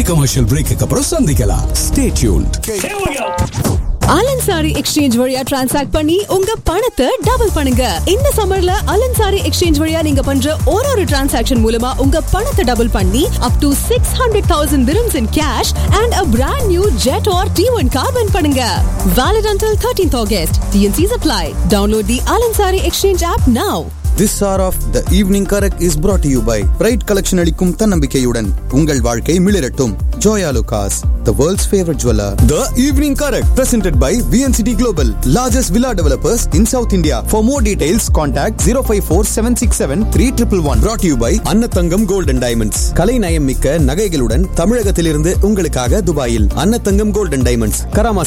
commercial break அப்புறம் சந்திக்கலாம் stay tuned Al Ansari exchange வழியா டிரான்சாக்ட் பண்ணி உங்க பணத்தை டபுள் பண்ணுங்க இந்த சம்மர்ல அலன்சாரி எக்ஸ்சேஞ்ச் வழியா நீங்க பண்ற ஒரு ஒரு டிரான்சாக்ஷன் மூலமா உங்க பணத்தை டபுள் பண்ணி up to six hundred thousand dirhams in cash and a brand new jet or T1 car win பண்ணுங்க valid until 13th August TNC's apply download the Alansari exchange app now This hour of the evening correct is brought to you by bride collection அளிக்கும் தன்னம்பிக்கையுடன் உங்கள் வாழ்க்கை மிளிரட்டும் Joya லுகாஸ் the world's favorite jeweler the evening correct presented by VNCT Global largest villa developers in South India for more details contact 054-767-3111 brought to you by அன்னத்தங்கம் gold and diamonds கலை நயம் மிக்க நகைகளுடன் தமிழகத்திலிருந்து உங்களுக்காக துபாயில் Annathangam gold and diamonds Karama